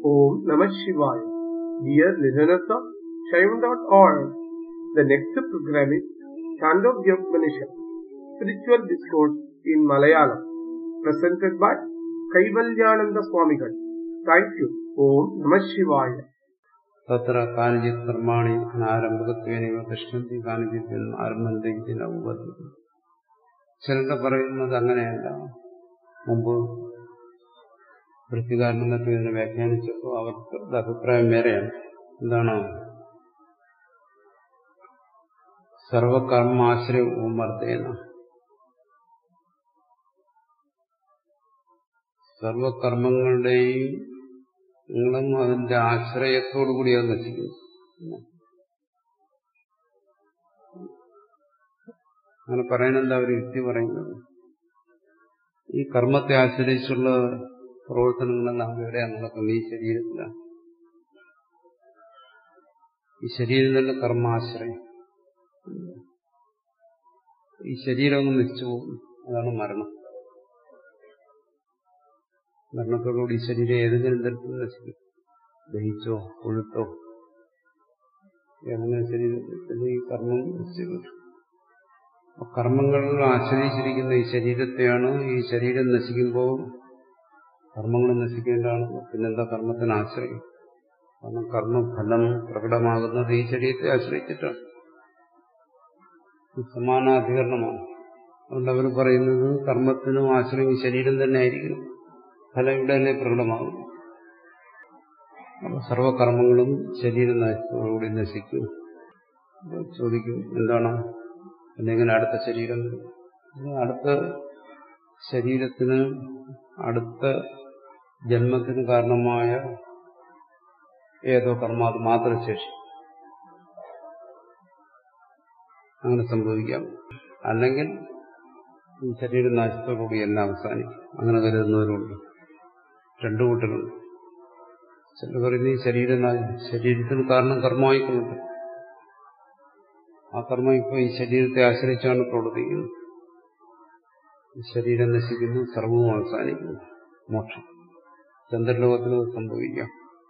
Om Namah Shivaya. Dear listeners of Shaivan.org, the next program is Chandogya Spiritual Discourse in Malayalam, presented by Kaivalyananda Swamigal. Thank you. Om Namah Shivaya. തത്ര കാനിചിത് കർമാണി അനാരംഭകത്വേനൈവ തിഷ്ഠന്തി കാനിചിത് ആരംഭന്തി ഉപദ്രവം ചിലരുടെ പറയുന്നത് അങ്ങനെയല്ല മുമ്പ് വൃത്തികാരനും മറ്റും ഇതിനെ വ്യാഖ്യാനിച്ചപ്പോൾ അവരുടെ അഭിപ്രായം വേറെയാണ് എന്താണ് സർവകർമാശ്രയ ഉമർത്തേന സർവകർമ്മങ്ങളുടെയും നിങ്ങളും അതിന്റെ ആശ്രയത്തോടു കൂടി അത് നശിക്കുന്നു അങ്ങനെ പറയണെന്താ ഒരു യുക്തി പറയുന്നത് ഈ കർമ്മത്തെ ആശ്രയിച്ചുള്ള പ്രവർത്തനങ്ങളെല്ലാം എവിടെയാണ് നടക്കുന്നത് ഈ ശരീരത്തിലാണ് ഈ ശരീരം തന്നെ കർമാശ്രയം ഈ ശരീരം അങ്ങ് നശിച്ചു പോകും അതാണ് മരണം മരണത്തോടുകൂടി ഈ ശരീരം ഏതെങ്കിലും തരത്തിൽ നശിക്കും ദഹിച്ചോ കൊഴുത്തോ ഏതെങ്കിലും ശരീരത്തിൽ ഈ കർമ്മം നശിച്ചു കർമ്മങ്ങളിൽ ആശ്രയിച്ചിരിക്കുന്ന ഈ ശരീരത്തെയാണ് ഈ ശരീരം നശിക്കുമ്പോൾ കർമ്മങ്ങൾ നശിക്കേണ്ടതാണ് പിന്നെന്താ കർമ്മത്തിന് ആശ്രയം കാരണം കർമ്മഫലം പ്രകടമാകുന്നത് ഈ ശരീരത്തെ ആശ്രയിച്ചിട്ടാണ് സമാനാധികരണമാണ് അതുകൊണ്ട് അവർ പറയുന്നത് കർമ്മത്തിനും ആശ്രയം ഈ ശരീരം തന്നെ ആയിരിക്കണം ഫലം ഇവിടെ തന്നെ പ്രകടമാകുന്നു അപ്പൊ സർവകർമ്മങ്ങളും ശരീരം നശിത്തോടുകൂടി നശിക്കും ചോദിക്കും എന്താണ് എന്നെങ്ങനെ അടുത്ത ശരീരം അടുത്ത ശരീരത്തിന് അടുത്ത ജന്മത്തിന് കാരണമായ ഏതോ കർമ്മ അത് മാത്രം ശേഷി അങ്ങനെ സംഭവിക്കാം അല്ലെങ്കിൽ ഈ ശരീര നാശത്തോടുകൂടി എല്ലാം അവസാനിക്കും അങ്ങനെ കരുതുന്നവരുണ്ട് രണ്ടു കൂട്ടരുണ്ട് ചില പറയുന്നത് ഈ ശരീര ശരീരത്തിന് കാരണം കർമ്മമായിക്കൊള്ളുണ്ട് ആ കർമ്മം ഇപ്പോൾ ഈ ശരീരത്തെ ആശ്രയിച്ചാണ് പ്രവർത്തിക്കുന്നത് ശരീരം നശിക്കുന്നു സർവവും അവസാനിക്കുന്നു മോക്ഷം ചന്ദ്രലോകത്തിന് സംഭവിക്കാം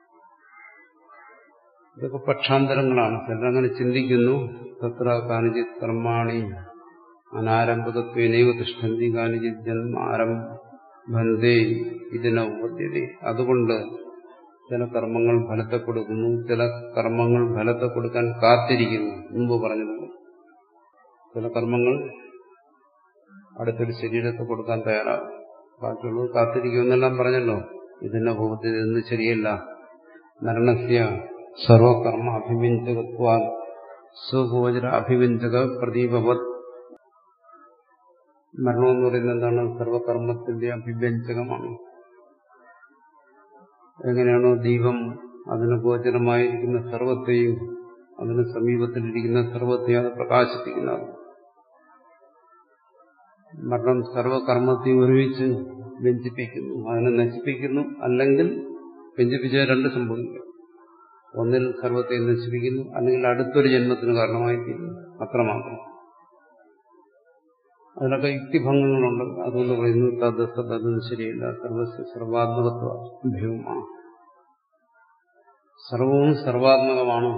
ഇതൊക്കെ പക്ഷാന്തരങ്ങളാണ് ചിലരങ്ങനെ ചിന്തിക്കുന്നു തത്ര കാനിജിത് കർമാണി അനാരംഭകത്വേനൈവ തിഷ്ഠന്തി കാനിജിത് ജന്മ ആരംഭന്തേ ഇതിനെ ഉപദ്ധ്യത അതുകൊണ്ട് ചില കർമ്മങ്ങൾ ഫലത്തെ കൊടുക്കുന്നു ചില കർമ്മങ്ങൾ ഫലത്തെ കൊടുക്കാൻ കാത്തിരിക്കുന്നു മുമ്പ് പറഞ്ഞതുപോലെ ചില കർമ്മങ്ങൾ അടുത്തൊരു ശരീരത്തെ കൊടുക്കാൻ തയ്യാറാകും ബാക്കിയുള്ളത് കാത്തിരിക്കുമെന്നെല്ലാം പറഞ്ഞല്ലോ ഇതിന്റെ ഭൂപത്തിൽ ഇതൊന്നും ശരിയല്ല മരണസ്യ സർവകർമ്മ അഭിവ്യഞ്ജകത്വ സുഗോചര അഭിവ്യഞ്ജക പ്രദീപവത് മരണമെന്ന് പറയുന്നത് എന്താണ് സർവകർമ്മത്തിന്റെ അഭിവ്യഞ്ജകമാണ് എങ്ങനെയാണോ ദീപം അതിന് ഗോചരമായിരിക്കുന്ന സർവത്തെയും അതിന് സമീപത്തിലിരിക്കുന്ന സർവത്തെയും അത് പ്രകാശിപ്പിക്കുന്നത് മരണം സർവകർമ്മത്തെ ഒരുമിച്ച് വ്യഞ്ചിപ്പിക്കുന്നു അതിനെ നശിപ്പിക്കുന്നു അല്ലെങ്കിൽ വ്യഞ്ചിപ്പിച്ച രണ്ട് സംഭവിക്കും ഒന്നിൽ സർവത്തെ നശിപ്പിക്കുന്നു അല്ലെങ്കിൽ അടുത്തൊരു ജന്മത്തിന് കാരണമായി തീരുന്നു അത്രമാത്രം അതിനൊക്കെ യുക്തിഭംഗങ്ങളുണ്ട് അതുകൊണ്ട് പറയുന്നു തദ്സ തതൊന്നും ശരിയില്ല സർവസ്വ സർവാത്മകത്വ ഭ്യവുമാണ് സർവവും സർവാത്മകമാണ്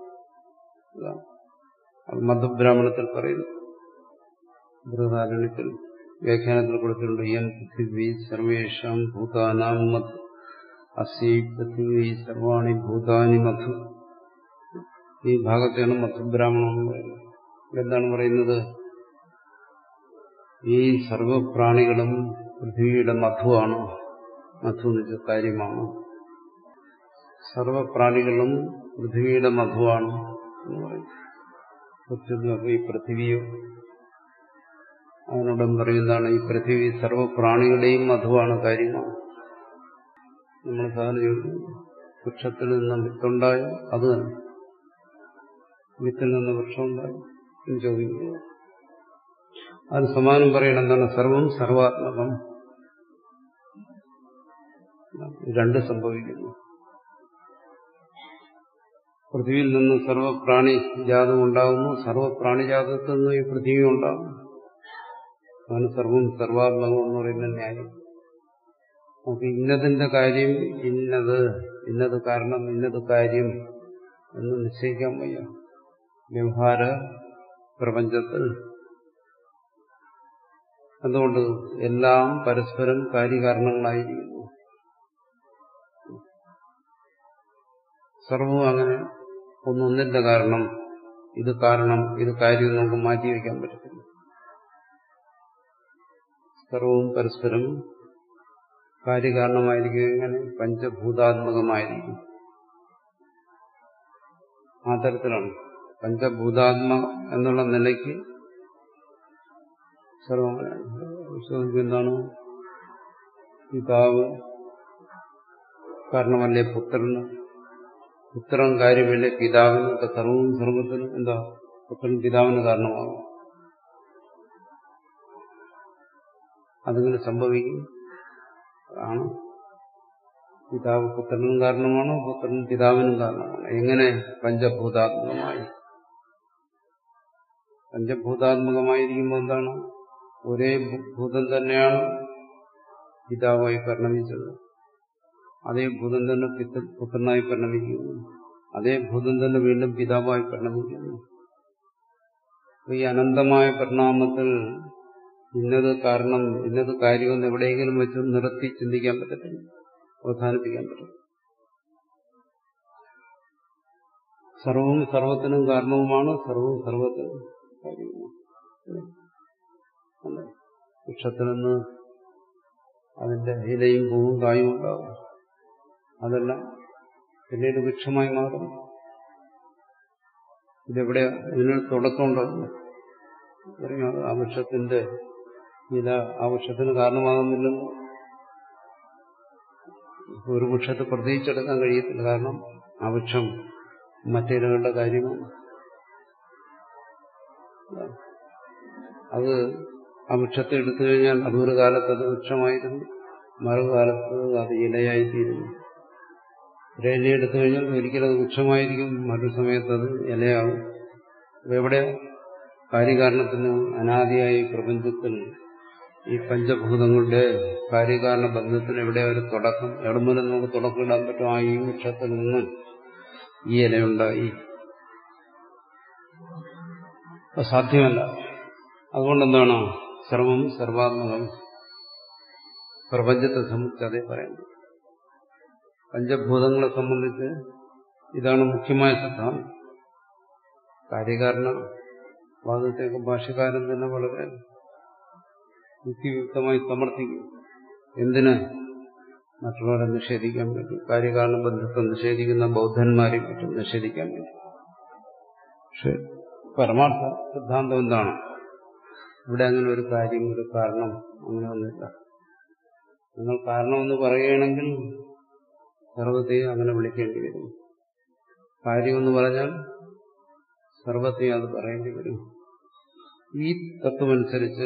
അത് മധ്യബ്രാഹ്മണത്തിൽ പറയുന്നു ബൃഹദാരണ്യത്തിൽ വ്യാഖ്യാനത്തിൽ കൊടുത്തിട്ടുണ്ട് യം പൃഥിവി സർവേഷാം ഭൂതാനാം മധു അസി പൃഥിവി സർവാണി ഭൂതാനി മധു ഈ ഭാഗത്തെയാണ് മധുബ്രാഹ്മണം എന്ന് പറയുന്നത് എന്താണ് പറയുന്നത് ഈ സർവപ്രാണികളും പൃഥ്വിയുടെ മധുവാണ് മധു എന്ന് വെച്ച കാര്യമാണ് സർവപ്രാണികളും പൃഥ്വിയുടെ മധുവാണ് എന്ന് പറയും ഈ പൃഥ്വിയോ അതിനോടും പറയുന്നതാണ് ഈ പൃഥ്വി സർവപ്രാണികളുടെയും മധുവാണ് കാര്യമാണ് നമ്മൾ സാധാരണ വൃക്ഷത്തിൽ നിന്ന് വിത്തുണ്ടായോ അത് തന്നെ വിത്തിൽ നിന്ന് വൃക്ഷമുണ്ടായോ എന്ന് ചോദിക്കുന്നു അത് സമാനം പറയണം എന്താണ് സർവം സർവാത്മകം രണ്ട് സംഭവിക്കുന്നു പൃഥ്വിയിൽ നിന്ന് സർവപ്രാണി ജാതം ഉണ്ടാകുന്നു സർവപ്രാണിജാതത്തിൽ നിന്ന് ഈ പൃഥ്വി ഉണ്ടാകുന്നു അതാണ് സർവം സർവാത്മകം എന്ന് പറയുന്ന ന്യായം നമുക്ക് ഇന്നതിന്റെ കാര്യം ഇന്നത് ഇന്നത് കാരണം ഇന്നത് കാര്യം എന്ന് നിശ്ചയിക്കാൻ വയ്യ വ്യവഹാര പ്രപഞ്ചത്തിൽ അതുകൊണ്ട് എല്ലാം പരസ്പരം കാര്യകാരണങ്ങളായിരിക്കുന്നു സർവവും അങ്ങനെ ഒന്നൊന്നിന്റെ കാരണം ഇത് കാരണം ഇത് കാര്യം നമുക്ക് മാറ്റിവെക്കാൻ പറ്റത്തില്ല സർവവും പരസ്പരം കാര്യകാരണമായിരിക്കും എങ്ങനെ പഞ്ചഭൂതാത്മകമായിരിക്കും ആ തരത്തിലാണ് പഞ്ചഭൂതാത്മ എന്നുള്ള നിലയ്ക്ക് സർവം എന്താണ് പിതാവ് കാരണമല്ലേ പുത്രന് പുത്രൻ കാര്യമല്ലേ പിതാവിന് ഒക്കെ സർവവും സർവത്തിനും എന്താ പുത്രൻ പിതാവിന് കാരണമാകും അതിങ്ങനെ സംഭവിക്കും ആണ് പിതാവ് പുത്രനും കാരണമാണോ പുത്രൻ പിതാവിനും കാരണമാണോ എങ്ങനെ പഞ്ചഭൂതാത്മകമായി പഞ്ചഭൂതാത്മകമായിരിക്കുമ്പോൾ എന്താണ് ഒരേ ഭൂതം തന്നെയാണ് പിതാവായി പരിണമിച്ചത് അതേ ഭൂതം തന്നെ പുത്രനായി പരിണമിക്കുന്നു അതേ ഭൂതം തന്നെ വീണ്ടും പിതാവായി പരിണമിക്കുന്നു ഈ അനന്തമായ പരിണാമത്തിൽ ഇന്നത് കാരണം ഇന്നത് കാര്യമെന്ന് എവിടെയെങ്കിലും വെച്ച് നിർത്തി ചിന്തിക്കാൻ പറ്റത്തില്ല അവസാനിപ്പിക്കാൻ പറ്റും സർവവും സർവത്തിനും കാരണവുമാണ് സർവവും സർവത്തിനും കാര്യവുമാണ് വൃക്ഷത്തിൽ നിന്ന് അതിന്റെ ഇലയും പൂവും കായും ഉണ്ടാവും അതെല്ലാം പിന്നീട് വൃക്ഷമായി മാറും ഇതെവിടെ ഇതിനൊരു തുടക്കം ഉണ്ടാകുന്നു പറയും ആ വൃക്ഷത്തിന്റെ ഇല ആ വൃക്ഷത്തിന് കാരണമാകുന്നില്ലെന്ന് ഒരു വൃക്ഷത്തെ പ്രതീക്ഷിച്ചെടുക്കാൻ കഴിയത്തില്ല കാരണം ആ വൃക്ഷം മറ്റിലകളുടെ കാര്യമാണ് അത് ആ വൃക്ഷത്തെ എടുത്തു കഴിഞ്ഞാൽ അതൊരു കാലത്ത് അത് വൃക്ഷമായിരുന്നു മറുകാലത്ത് അത് ഇലയായിത്തീരുന്നു ഒരു ഇല എടുത്തു കഴിഞ്ഞാൽ ഒരിക്കലും അത് വൃക്ഷമായിരിക്കും മറ്റൊരു സമയത്ത് അത് ഇലയാവും എവിടെ കാര്യകാരണത്തിന് അനാദിയായി പ്രപഞ്ചത്തിൽ ഈ പഞ്ചഭൂതങ്ങളുടെ കാര്യകാരണ ബന്ധത്തിന് എവിടെ ഒരു തുടക്കം എവിടെ മുതൽ നമുക്ക് തുടക്കം ഇടാൻ പറ്റും ആ ഈ വൃക്ഷത്തിൽ നിന്ന് ഈ ഇലയുണ്ടായി സാധ്യമല്ല അതുകൊണ്ടെന്താണ് സർവം സർവാത്മകം പ്രപഞ്ചത്തെ സംബന്ധിച്ച് അതേ പറയുന്നത് പഞ്ചഭൂതങ്ങളെ സംബന്ധിച്ച് ഇതാണ് മുഖ്യമായ സിദ്ധാന്തം കാര്യകാരണ വാദത്തെയൊക്കെ ഭാഷകാരൻ തന്നെ വളരെ യുക്തിയുക്തമായി സമർത്ഥിക്കും എന്തിന് മറ്റുള്ളവരെ നിഷേധിക്കാൻ വേണ്ടി കാര്യകാരണ ബന്ധത്തെ നിഷേധിക്കുന്ന ബൗദ്ധന്മാരെ പറ്റും നിഷേധിക്കാൻ വേണ്ടി പക്ഷെ പരമാർത്ഥ സിദ്ധാന്തം എന്താണ് ഇവിടെ അങ്ങനെ ഒരു കാര്യം ഒരു കാരണം അങ്ങനെ ഒന്നുമില്ല നിങ്ങൾ കാരണമെന്ന് പറയുകയാണെങ്കിൽ സർവത്തെയും അങ്ങനെ വിളിക്കേണ്ടി വരും കാര്യമെന്ന് പറഞ്ഞാൽ സർവത്തെയും അത് പറയേണ്ടി വരും ഈ തത്വമനുസരിച്ച്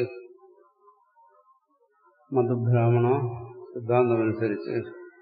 മധുബ്രാഹ്മണ സിദ്ധാന്തമനുസരിച്ച്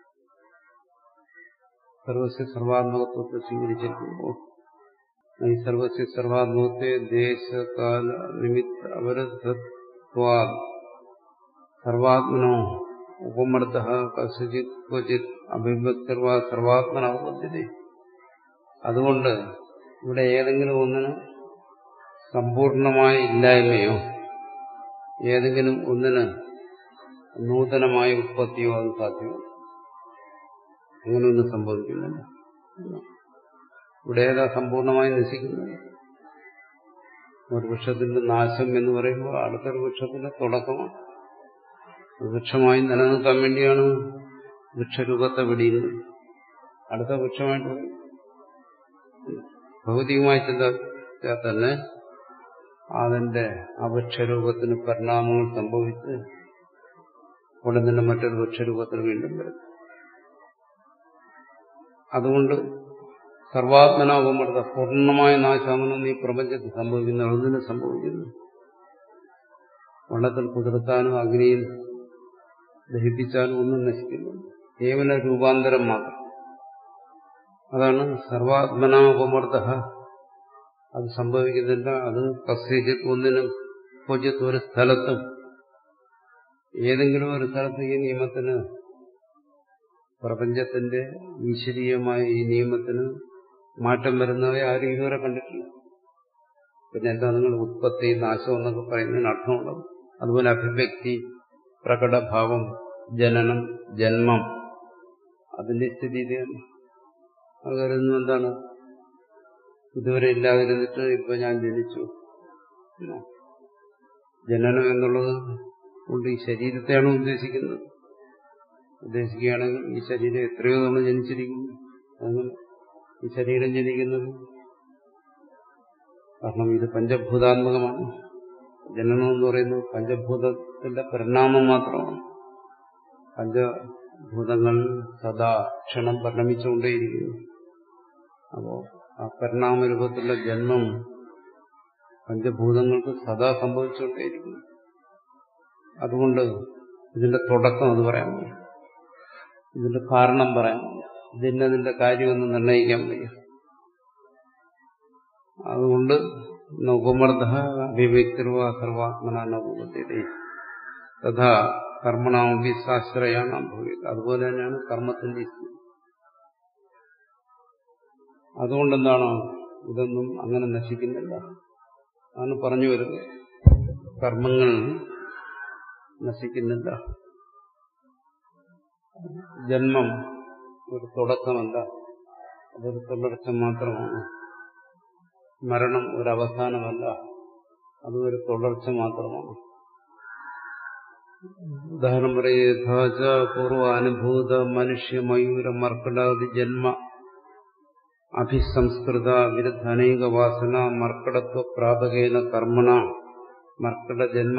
സർവസ്യ സർവാത്മകത്വത്തെ സ്വീകരിച്ചിരിക്കുമ്പോൾ ഈ സർവസ്യ സർവാത്മകത്തെ ദേശകാല നിമിത്ത അവരത്വാ സർവാത്മനോ ഉപമർദ്ദ കസിജിത് ക്വചിത് അഭിഭക്തിർവാ സർവാത്മന ഉപദ്ധ്യത അതുകൊണ്ട് ഇവിടെ ഏതെങ്കിലും ഒന്നിന് സമ്പൂർണമായ ഇല്ലായ്മയോ ഏതെങ്കിലും ഒന്നിന് നൂതനമായ ഉത്പത്തിയോ അത് സാധ്യമല്ല അങ്ങനെയൊന്നും സംഭവിക്കുന്നില്ല ഇവിടെ ഏതാ സമ്പൂർണമായി നശിക്കുന്നത് ഒരു വൃക്ഷത്തിന്റെ നാശം എന്ന് പറയുമ്പോൾ അടുത്തൊരു വൃക്ഷത്തിന്റെ തുടക്കമാണ് വൃക്ഷമായി നിലനിൽക്കാൻ വേണ്ടിയാണ് വൃക്ഷരൂപത്തെ വെടിയുന്നത് അടുത്ത വൃക്ഷമായിട്ട് ഭൗതികമായി ചിന്തിച്ചാൽ തന്നെ അതിന്റെ ആ വൃക്ഷരൂപത്തിന് പരിണാമങ്ങൾ സംഭവിച്ച് ഉടൻ തന്നെ മറ്റൊരു വൃക്ഷരൂപത്തിൽ വീണ്ടും വരും അതുകൊണ്ട് സർവാത്മനാകുമ്പോഴത്തെ പൂർണ്ണമായ നാശാമനം ഈ പ്രപഞ്ചത്തിൽ സംഭവിക്കുന്ന ഒന്നിനും സംഭവിക്കുന്നു വെള്ളത്തിൽ കുതിർത്താനും അഗ്നിയിൽ ദഹിപ്പിച്ചാലും ഒന്നും നശിക്കുന്നില്ല കേവല രൂപാന്തരം മാത്രം അതാണ് സർവാത്മനാപമർദ്ദ അത് സംഭവിക്കുന്നില്ല അത് കസ്യജിത് ഒന്നിനും ക്വചിത് ഒരു സ്ഥലത്തും ഏതെങ്കിലും ഒരു സ്ഥലത്ത് ഈ നിയമത്തിന് പ്രപഞ്ചത്തിന്റെ ഈശ്വരീയമായ ഈ നിയമത്തിന് മാറ്റം വരുന്നവരെ ആരും ഇതുവരെ കണ്ടിട്ടില്ല പിന്നെ എന്താ നിങ്ങൾ ഉത്പത്തി നാശം എന്നൊക്കെ പറയുന്നതിന് അർത്ഥമുള്ളത് അതുപോലെ അഭിവ്യക്തി പ്രകടഭാവം ജനനം ജന്മം അതിന്റെ സ്ഥിതി ഇതാണ് അത് കരുതുന്നത് എന്താണ് ഇതുവരെ ഇല്ലാതിരുന്നിട്ട് ഇപ്പൊ ഞാൻ ജനിച്ചു ജനനം എന്നുള്ളത് കൊണ്ട് ഈ ശരീരത്തെയാണ് ഉദ്ദേശിക്കുന്നത് ഉദ്ദേശിക്കുകയാണെങ്കിൽ ഈ ശരീരം എത്രയോ തവണ ജനിച്ചിരിക്കുന്നു അങ്ങനെ ഈ ശരീരം ജനിക്കുന്നത് കാരണം ഇത് പഞ്ചഭൂതാത്മകമാണ് ജനനം എന്ന് പറയുന്നത് പഞ്ചഭൂതത്തിന്റെ പരിണാമം മാത്രമാണ് പഞ്ചഭൂതങ്ങൾ സദാ ക്ഷണം പരിണമിച്ചുകൊണ്ടേയിരിക്കുന്നു അപ്പോ ആ പരിണാമരൂപത്തിലുള്ള ജന്മം പഞ്ചഭൂതങ്ങൾക്ക് സദാ സംഭവിച്ചുകൊണ്ടേയിരിക്കുന്നു അതുകൊണ്ട് ഇതിന്റെ തുടക്കം അത് പറയാൻ വയ്യ ഇതിന്റെ കാരണം പറയാൻ വയ്യ ഇതിന്നതിന്റെ കാര്യമൊന്നും നിർണ്ണയിക്കാൻ വയ്യ അതുകൊണ്ട് ഉപമർദ്ദ അഭിവ്യക്തിർവ സർവാത്മന നവപദ്ധ്യത തഥാ കർമ്മണാമി സാശ്രയാണ് ഭവിക്കുക അതുപോലെ തന്നെയാണ് കർമ്മത്തിന്റെ സ്ഥിതി അതുകൊണ്ടെന്താണ് ഇതൊന്നും അങ്ങനെ നശിക്കുന്നില്ല അതാണ് പറഞ്ഞു വരുന്നത് കർമ്മങ്ങൾ നശിക്കുന്നില്ല ജന്മം ഒരു തുടക്കമല്ല അതൊരു തുടർച്ച മാത്രമാണ് മരണം ഒരു അവസാനമല്ല അത് ഒരു തുടർച്ച മാത്രമാണ് ഉദാഹരണം പറയുക പൂർവാനുഭൂത മനുഷ്യ മയൂര മർക്കടാദി ജന്മ അഭിസംസ്കൃത വിരുദ്ധ അനേക വാസന മർക്കടത്വ പ്രാപകേന കർമ്മണ മർക്കട ജന്മ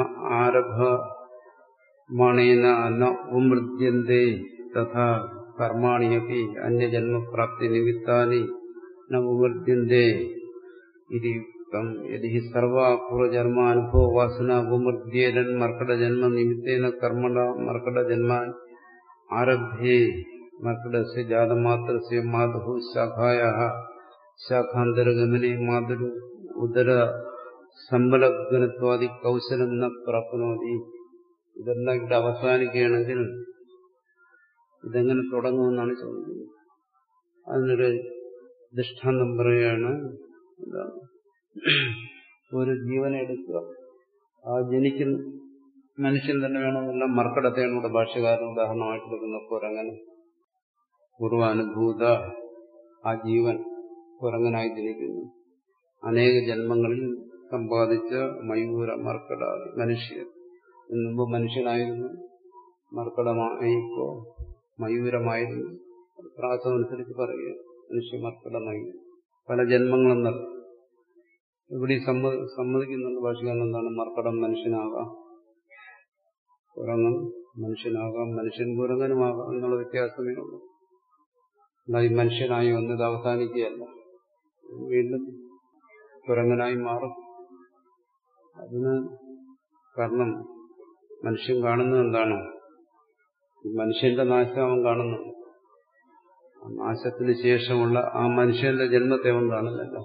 ആരഭമണേന ന ഉപമൃദ്യന്തേ തഥാ കർമാണിയപി അന്യജന്മപ്രാപ്തി നിമിത്താനി ന ഉപമൃദ്യന്തേ ഇതി യുക്തം യദി സർവ പൂർവജന്മാനുഭവ വാസന ഉപമൃദ്യേരൻ മർക്കടജന്മ നിമിത്തേന കർമ്മണ മർക്കടജന്മാൻ ആരഭ്യേ മർക്കടസ്യ ജാതമാത്രസ്യ മാതുഹു ശാഖായ ശാഖാന്തരഗമനെ മാതുരു ഉദര സമ്പലഗണത്വാദി കൗശലം ന പ്രാപ്നോതി ഇതെല്ലാം ഇവിടെ അവസാനിക്കുകയാണെങ്കിൽ ഇതെങ്ങനെ തുടങ്ങുമെന്നാണ് ചോദിക്കുന്നത് അതിനൊരു ദൃഷ്ടാന്തം പറയുകയാണ് എന്താണ് ഒരു ജീവനെ എടുക്കുക ആ ജനിക്കുന്ന മനുഷ്യൻ തന്നെ വേണമെന്നുള്ള മർക്കടത്തെയാണ് ഇവിടെ ഭാഷ്യകാരൻ ഉദാഹരണമായിട്ട് എടുക്കുന്ന കുരങ്ങൻ പൂർവാനുഭൂത ആ ജീവൻ കുരങ്ങനായി ജനിക്കുന്നു അനേക ജന്മങ്ങളിൽ സമ്പാദിച്ച മയൂര മർക്കട മനുഷ്യൻ മുമ്പ് മനുഷ്യനായിരുന്നു മർക്കടമായിപ്പോ മയൂരമായിരുന്നു പ്രാസമനുസരിച്ച് പറയുക മനുഷ്യ മർക്കടമായി പല ജന്മങ്ങളും നടത്തും ഇവിടെ സമ്മതിക്കുന്നുണ്ട് ഭാഷകാരൻ എന്താണ് മർക്കടം മനുഷ്യനാകാം കുരങ്ങൻ മനുഷ്യനാകാം മനുഷ്യൻ കുരങ്ങനുമാകാം എന്നുള്ള വ്യത്യാസമേ ഉള്ളൂ എന്നാൽ ഈ മനുഷ്യനായി വന്നത് അവസാനിക്കുകയല്ല വീണ്ടും കുരങ്ങനായി മാറും അതിന് കാരണം മനുഷ്യൻ കാണുന്നത് എന്താണ് ഈ മനുഷ്യന്റെ നാശം അവൻ കാണുന്നുണ്ട് ആ നാശത്തിന് ശേഷമുള്ള ആ മനുഷ്യന്റെ ജന്മത്തെ അവൻ കാണുന്നില്ല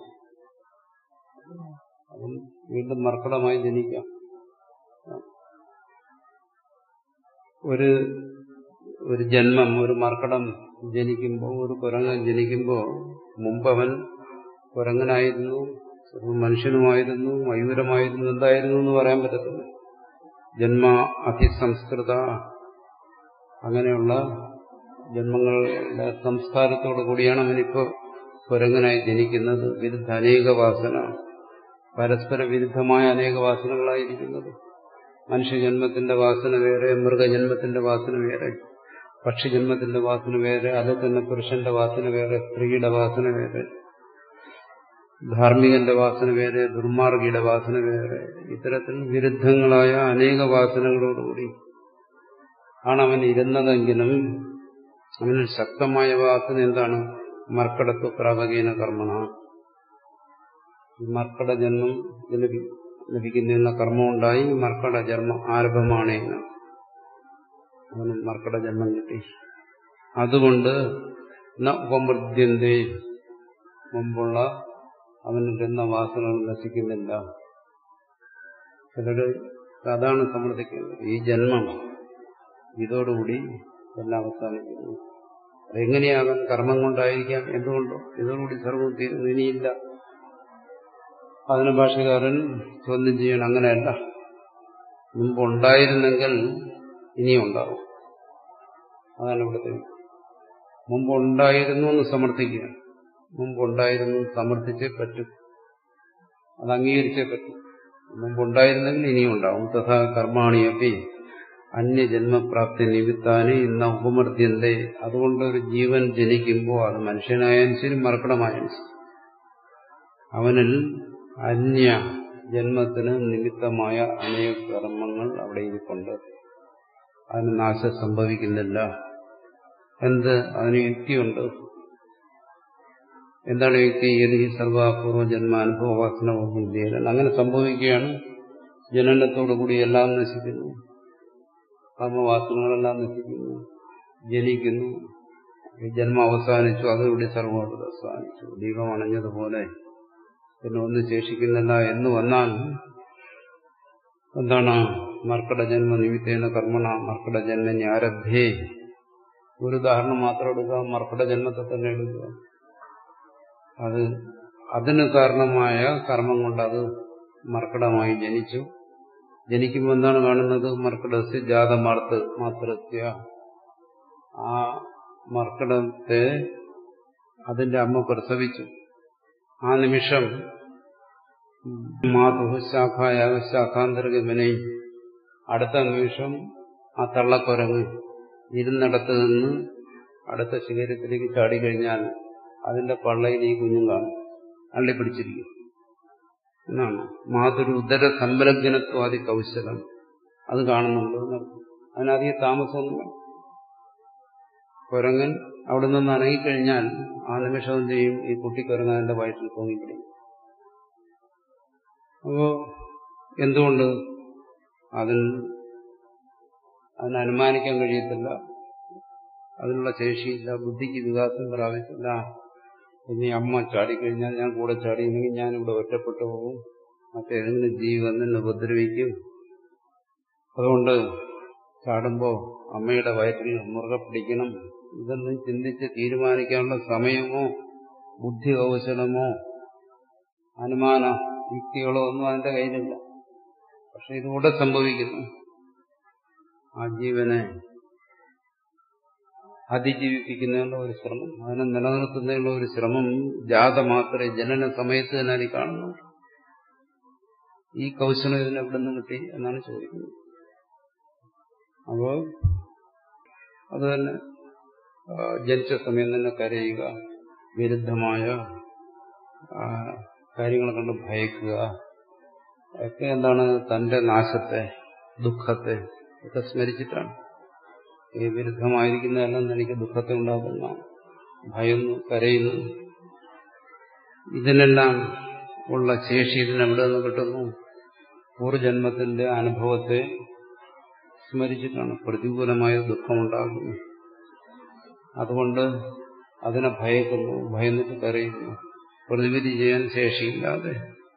അവൻ വീണ്ടും മർക്കടമായി ജനിക്കാം ഒരു ഒരു ജന്മം ഒരു മർക്കടം ജനിക്കുമ്പോൾ ഒരു കുരങ്ങൻ ജനിക്കുമ്പോൾ മുമ്പ് അവൻ കുരങ്ങനായിരുന്നു മനുഷ്യനുമായിരുന്നു മയൂരമായിരുന്നു എന്തായിരുന്നു എന്ന് പറയാൻ പറ്റത്തില്ല ജന്മ അതിസംസ്കൃത അങ്ങനെയുള്ള ജന്മങ്ങളുടെ സംസ്കാരത്തോടു കൂടിയാണ് അവനിപ്പോ കുരങ്ങനായി ജനിക്കുന്നത് വിരുദ്ധ അനേക വാസന പരസ്പര വിരുദ്ധമായ അനേക വാസനകളായിരിക്കുന്നത് മനുഷ്യജന്മത്തിന്റെ വാസന വേറെ മൃഗജന്മത്തിന്റെ വാസന വേറെ പക്ഷിജന്മത്തിന്റെ വാസന വേറെ അത് തന്നെ പുരുഷന്റെ വാസന വേറെ സ്ത്രീയുടെ വാസന വേറെ ധാർമ്മികന്റെ വാസന വേറെ ദുർമാർഗിയുടെ വാസന വേറെ ഇത്തരത്തിൽ വിരുദ്ധങ്ങളായ അനേക വാസനകളോടുകൂടി ആണ് അവൻ ഇരുന്നതെങ്കിലും അവന് ശക്തമായ വാസന എന്താണ് മർക്കടത്വ പ്രാപകീന കർമ്മണ മർക്കട ജന്മം ലഭിക്കുന്ന കർമ്മമുണ്ടായി മർക്കട ജന്മം ആരംഭമാണ് അവന് മർക്കട ജന്മം കിട്ടി അതുകൊണ്ട് ന ഉപമൃദ്യന്തേ മുമ്പുള്ള അവന് ജന്മ വാസനകൾ നശിക്കുന്നില്ല ചിലര് അതാണ് സമ്മർദ്ദിക്കുന്നത് ഈ ജന്മം ഇതോടുകൂടി എല്ലാം അവസാനിക്കുന്നു അതെങ്ങനെയാകാം കർമ്മം കൊണ്ടായിരിക്കാം എന്തുകൊണ്ടോ ഇതോടുകൂടി സർവ്വം തീരുന്നു ഇനിയില്ല അതിന് ഭാഷകാരൻ ചോദ്യം ചെയ്യണം അങ്ങനെയല്ല മുമ്പുണ്ടായിരുന്നെങ്കിൽ ഇനിയും ഉണ്ടാവും അതാണ് ഇവിടുത്തെ മുമ്പുണ്ടായിരുന്നു എന്ന് സമർത്ഥിക്കുക മുമ്പുണ്ടായിരുന്നു എന്ന് സമർത്ഥിച്ചേ പറ്റും അത് അംഗീകരിച്ചേ പറ്റും മുമ്പുണ്ടായിരുന്നെങ്കിൽ ഇനിയും ഉണ്ടാവും തഥാ കർമാണിയപ്പി അന്യജന്മപ്രാപ്തി നിമിത്താന് ഇന്ന ഉപമർദ്യന്തേ അതുകൊണ്ട് ഒരു ജീവൻ ജനിക്കുമ്പോൾ അത് മനുഷ്യനായാലും ശരി മറക്കണമായാലും ശരി അവനിൽ അന്യ ജന്മത്തിന് നിമിത്തമായ അനേക കർമ്മങ്ങൾ അവിടെ ഇരിപ്പുണ്ട് അതിന് നാശം സംഭവിക്കുന്നില്ല എന്ത് അതിന് യുക്തിയുണ്ട് എന്താണ് യുക്തി ഏത് ഈ സർവപൂർവ്വ ജന്മാനുഭവ വാസന വിദ്യയിലാണ് അങ്ങനെ സംഭവിക്കുകയാണ് ജനനത്തോടുകൂടി എല്ലാം നശിക്കുന്നു കർമ്മവാസനകളെല്ലാം നശിക്കുന്നു ജനിക്കുന്നു ഈ ജന്മം അവസാനിച്ചു അതോടെ സർവ്വം അവസാനിച്ചു ദീപം അണഞ്ഞതുപോലെ പിന്നെ ഒന്നും ശേഷിക്കുന്നില്ല എന്ന് വന്നാൽ എന്താണ് മർക്കട ജന്മ നിമിത്തേന കർമ്മണ മർക്കട ജന്മനി ആരഭ്യേ ഒരു ഉദാഹരണം മാത്രം എടുക്കുക മർക്കട ജന്മത്തെ തന്നെ എടുക്കുക അത് അതിന് കാരണമായ കർമ്മം കൊണ്ട് അത് മർക്കടമായി ജനിച്ചു ജനിക്കുമ്പോൾ എന്താണ് കാണുന്നത് മർക്കടസ് ജാതമാർത്ത് മാത്രസ്യ ആ മർക്കടത്തെ അതിന്റെ അമ്മ പ്രസവിച്ചു ആ നിമിഷം മാതു ശാഖായാക ശാഖാന്തരഗമനെ അടുത്ത നിമിഷം ആ തള്ളക്കുരങ്ങ് ഇരുന്നിടത്ത് നിന്ന് അടുത്ത ശിഖരത്തിലേക്ക് ചാടിക്കഴിഞ്ഞാൽ അതിന്റെ പള്ളയിൽ ഈ കുഞ്ഞും കാണും അള്ളിപ്പിടിച്ചിരിക്കും എന്നാണ് മാതൊരു ഉദര സംബലജ്ഞനത്വാദി കൗശലം അത് കാണുന്നുണ്ട് അതിനധികം താമസമൊന്നുമില്ല കുരങ്ങൻ അവിടെ നിന്ന് അനങ്ങിക്കഴിഞ്ഞാൽ ആ നിമിഷം എന്ത് ചെയ്യും ഈ കുട്ടിക്കുരങ്ങൻ അതിന്റെ വയറ്റിൽ തൂങ്ങിപ്പിടിക്കും അപ്പോ എന്തുകൊണ്ട് അതിന് അതിന് അനുമാനിക്കാൻ കഴിയത്തില്ല അതിനുള്ള ശേഷിയില്ല ബുദ്ധിക്ക് വികാസം പ്രാപിച്ചില്ല ഇനി അമ്മ ചാടിക്കഴിഞ്ഞാൽ ഞാൻ കൂടെ ചാടിയില്ലെങ്കിൽ ഞാനിവിടെ ഒറ്റപ്പെട്ടു പോകും മറ്റേതെങ്കിലും ജീവി വന്ന് ഉപദ്രവിക്കും അതുകൊണ്ട് ചാടുമ്പോൾ അമ്മയുടെ വയറ്റിൽ മുറുകെ പിടിക്കണം ഇതൊന്നും ചിന്തിച്ച് തീരുമാനിക്കാനുള്ള സമയമോ ബുദ്ധി കൗശലമോ അനുമാന യുക്തികളോ ഒന്നും അതിന്റെ കയ്യിലില്ല പക്ഷെ ഇതിലൂടെ സംഭവിക്കുന്നു ആ ജീവനെ അതിജീവിപ്പിക്കുന്നതിനുള്ള ഒരു ശ്രമം അതിനെ നിലനിർത്തുന്നതിനുള്ള ഒരു ശ്രമം ജാത മാത്രമേ ജനന സമയത്ത് തന്നെ അതിൽ കാണുന്നു ഈ കൗശലം ഇതിന് എവിടെ നിന്ന് കിട്ടി എന്നാണ് ചോദിക്കുന്നത് അപ്പോൾ അത് തന്നെ ജനിച്ച സമയം തന്നെ കരയുക വിരുദ്ധമായ കാര്യങ്ങളെ കണ്ട് ഭയക്കുക ഒക്കെ എന്താണ് തന്റെ നാശത്തെ ദുഃഖത്തെ ഒക്കെ സ്മരിച്ചിട്ടാണ് ഈ വിരുദ്ധമായിരിക്കുന്നതെല്ലാം എനിക്ക് ദുഃഖത്തെ ഉണ്ടാക്കുന്ന ഭയന്നു കരയുന്നു ഇതിനെല്ലാം ഉള്ള ശേഷി ഇതിനെവിടെ നിന്ന് കിട്ടുന്നു പൂർവ്വജന്മത്തിന്റെ അനുഭവത്തെ സ്മരിച്ചിട്ടാണ് പ്രതികൂലമായ ദുഃഖമുണ്ടാകുന്നു അതുകൊണ്ട് അതിനെ ഭയക്കുന്നു ഭയന്നിട്ട് കരയുന്നു പ്രതിവിധി ചെയ്യാൻ ശേഷിയില്ലാതെ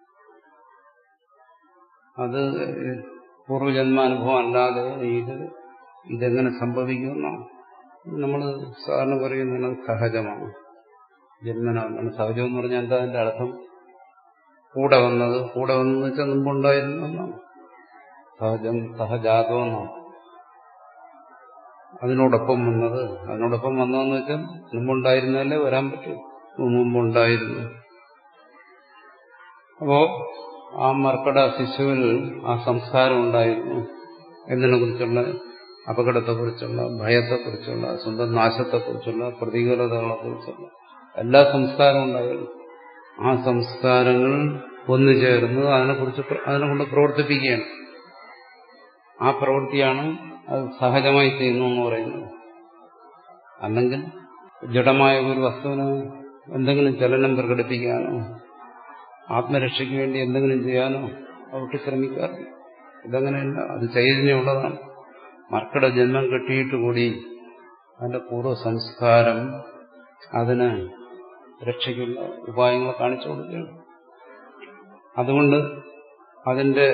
അത് പൂർവ്വജന്മാനുഭവം അല്ലാതെ ഇത് ഇതെങ്ങനെ സംഭവിക്കുമെന്നാണ് നമ്മൾ സാധാരണ പറയുന്നത് സഹജമാണ് ജന്മനാണ് സഹജം എന്ന് പറഞ്ഞാൽ എന്താ അതിന്റെ അർത്ഥം കൂടെ വന്നത് കൂടെ വന്നെന്ന് വെച്ചാൽ മുമ്പുണ്ടായിരുന്നു എന്നാണ് സഹജം സഹജാതം എന്നാണ് അതിനോടൊപ്പം വന്നത് അതിനോടൊപ്പം വന്നതെന്ന് വെച്ചാൽ മുമ്പുണ്ടായിരുന്നല്ലേ വരാൻ പറ്റൂ മുമ്പുണ്ടായിരുന്നു അപ്പോ ആ മർക്കട ശിശുവിൽ ആ സംസ്കാരം ഉണ്ടായിരുന്നു എന്നതിനെ കുറിച്ചുള്ള അപകടത്തെക്കുറിച്ചുള്ള ഭയത്തെക്കുറിച്ചുള്ള സ്വന്തം നാശത്തെക്കുറിച്ചുള്ള പ്രതികൂലതകളെക്കുറിച്ചുള്ള എല്ലാ സംസ്കാരവും ഉണ്ടായിരുന്നു ആ സംസ്കാരങ്ങൾ ഒന്നു ചേർന്ന് അതിനെക്കുറിച്ച് അതിനെ കൊണ്ട് പ്രവർത്തിപ്പിക്കുകയാണ് ആ പ്രവൃത്തിയാണ് അത് സഹജമായി ചെയ്യുന്നു എന്ന് പറയുന്നത് അല്ലെങ്കിൽ ജഡമായ ഒരു വസ്തുവിന് എന്തെങ്കിലും ചലനം പ്രകടിപ്പിക്കാനോ ആത്മരക്ഷയ്ക്ക് വേണ്ടി എന്തെങ്കിലും ചെയ്യാനോ അവർക്ക് ശ്രമിക്കാറില്ല ഇതങ്ങനെയല്ല അത് ചൈതന്യമുള്ളതാണ് മർക്കട ജന്മം കെട്ടിയിട്ട് കൂടി അതിന്റെ പൂർവ്വ സംസ്കാരം അതിന് രക്ഷയ്ക്കുള്ള ഉപായങ്ങൾ കാണിച്ചു കൊടുക്കുകയാണ് അതുകൊണ്ട് അതിന്റെ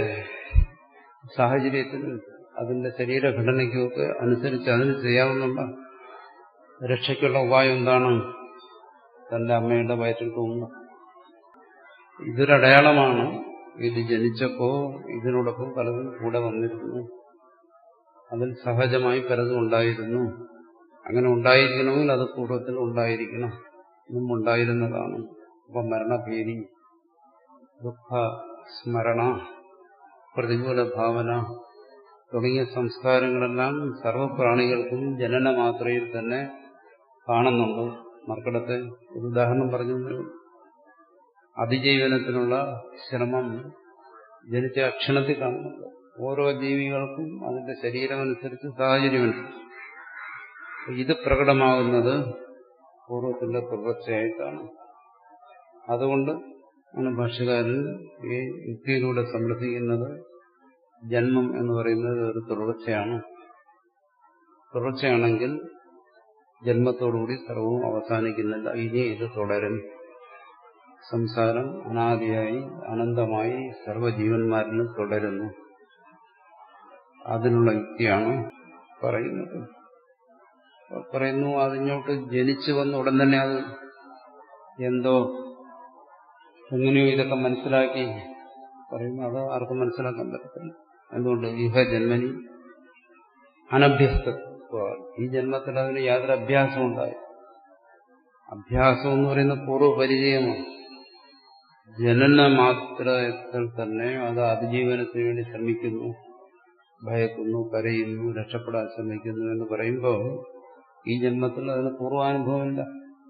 സാഹചര്യത്തിനും അതിന്റെ ശരീരഘടനയ്ക്കുമൊക്കെ അനുസരിച്ച് അതിന് ചെയ്യാവുന്ന രക്ഷയ്ക്കുള്ള ഉപായം എന്താണ് തന്റെ അമ്മയുടെ വയറ്റിൽ തൂങ്ങുക ഇതൊരടയാളമാണ് ഇത് ജനിച്ചപ്പോ ഇതിനോടൊപ്പം പലതും കൂടെ വന്നിരുന്നു അതിൽ സഹജമായി പലതും ഉണ്ടായിരുന്നു അങ്ങനെ ഉണ്ടായിരിക്കണമെങ്കിൽ അത് പൂർവ്വത്തിൽ ഉണ്ടായിരിക്കണം മുമ്പുണ്ടായിരുന്നതാണ് അപ്പം മരണഭീതി ദുഃഖ സ്മരണ പ്രതികൂല ഭാവന തുടങ്ങിയ സംസ്കാരങ്ങളെല്ലാം സർവപ്രാണികൾക്കും ജനന മാത്രയിൽ തന്നെ കാണുന്നുണ്ട് മർക്കടത്തെ ഒരു ഉദാഹരണം പറഞ്ഞു അതിജീവനത്തിനുള്ള ശ്രമം ജനിച്ച അക്ഷണത്തിൽ കാണുന്നുണ്ട് ഓരോ ജീവികൾക്കും അതിന്റെ ശരീരമനുസരിച്ച് സാഹചര്യമനുസരിച്ച് ഇത് പ്രകടമാകുന്നത് പൂർവ്വത്തിന്റെ തുടർച്ചയായിട്ടാണ് അതുകൊണ്ട് ആണ് ഭാഷകാരൻ ഈ യുക്തിയിലൂടെ സംരക്ഷിക്കുന്നത് ജന്മം എന്ന് പറയുന്നത് ഒരു തുടർച്ചയാണ് തുടർച്ചയാണെങ്കിൽ ജന്മത്തോടുകൂടി സർവവും അവസാനിക്കുന്നില്ല ഇനി ഇത് തുടരും സംസാരം അനാദിയായി അനന്തമായി സർവജീവന്മാരിലും തുടരുന്നു അതിനുള്ള യുക്തിയാണ് പറയുന്നത് പറയുന്നു അതിങ്ങോട്ട് ജനിച്ചു വന്ന ഉടൻ തന്നെ അത് എന്തോ എങ്ങനെയോ ഇതൊക്കെ മനസ്സിലാക്കി പറയുന്നു അത് ആർക്കും മനസ്സിലാക്കാൻ പറ്റത്തില്ല എന്തുകൊണ്ട് ഇഹ ജന്മനി അനഭ്യസ്ത ഈ ജന്മത്തിൽ അതിന് യാതൊരു അഭ്യാസം ഉണ്ടായി അഭ്യാസം എന്ന് പറയുന്ന പൂർവ്വപരിചയമാണ് ജനന മാത്രത്തിൽ തന്നെ അത് അതിജീവനത്തിന് വേണ്ടി ശ്രമിക്കുന്നു ഭയക്കുന്നു കരയുന്നു രക്ഷപ്പെടാൻ ശ്രമിക്കുന്നു എന്ന് പറയുമ്പോൾ ഈ ജന്മത്തിൽ അതിന് പൂർവാനുഭവമില്ല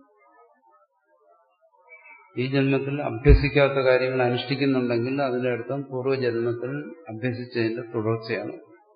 ഈ ജന്മത്തിൽ അഭ്യസിക്കാത്ത കാര്യങ്ങൾ അനുഷ്ഠിക്കുന്നുണ്ടെങ്കിൽ അതിന്റെ അർത്ഥം പൂർവ്വജന്മത്തിൽ അഭ്യസിച്ചതിന്റെ തുടർച്ചയാണ്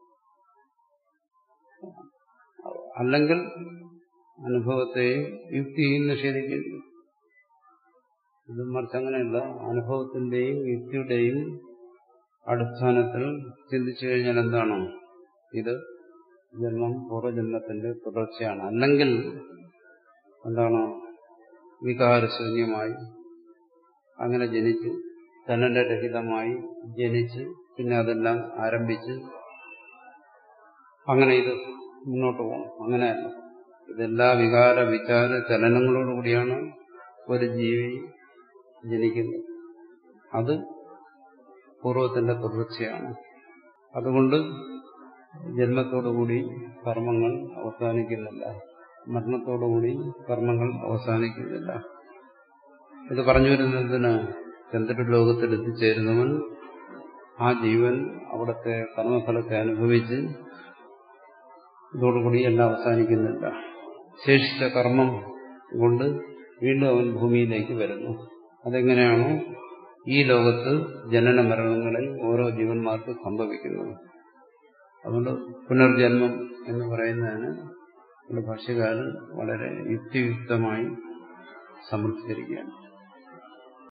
അല്ലെങ്കിൽ അനുഭവത്തെയും യുക്തിയെയും നിഷേധിക്കുന്നു ഇത് മറിച്ച് അങ്ങനെയല്ല അനുഭവത്തിന്റെയും യുക്തിയുടെയും അടിസ്ഥാനത്തിൽ ചിന്തിച്ചു കഴിഞ്ഞാൽ എന്താണ് ഇത് ജന്മം പൂർവ്വജന്മത്തിന്റെ തുടർച്ചയാണ് അല്ലെങ്കിൽ എന്താണ് വികാരശൂന്യമായി അങ്ങനെ ജനിച്ച് ജനനരഹിതമായി ജനിച്ച് പിന്നെ അതെല്ലാം ആരംഭിച്ച് അങ്ങനെ ഇത് മുന്നോട്ട് പോകണം അങ്ങനെയല്ല ഇതെല്ലാ വികാര വിചാര ചലനങ്ങളോടുകൂടിയാണ് ഒരു ജീവി ജനിക്കുന്നത് അത് പൂർവ്വത്തിന്റെ തുടർച്ചയാണ് അതുകൊണ്ട് ജന്മത്തോടുകൂടി കർമ്മങ്ങൾ അവസാനിക്കുന്നില്ല മരണത്തോടുകൂടി കർമ്മങ്ങൾ അവസാനിക്കുന്നില്ല ഇത് പറഞ്ഞു വരുന്നതിന് ചന്ദ്ര ലോകത്തിൽ എത്തിച്ചേരുന്നവൻ ആ ജീവൻ അവിടുത്തെ കർമ്മഫലത്തെ അനുഭവിച്ച് ഇതോടുകൂടി എല്ലാം അവസാനിക്കുന്നില്ല ശേഷിച്ച കർമ്മം കൊണ്ട് വീണ്ടും അവൻ ഭൂമിയിലേക്ക് വരുന്നു അതെങ്ങനെയാണോ ഈ ലോകത്ത് ജനന മരണങ്ങളിൽ ഓരോ ജീവന്മാർക്ക് സംഭവിക്കുന്നത് അതുകൊണ്ട് പുനർജന്മം എന്ന് പറയുന്നതിന് നമ്മുടെ ഭാഷ്യകാരൻ വളരെ യുക്തിയുക്തമായി സമർത്ഥിച്ചിരിക്കുകയാണ്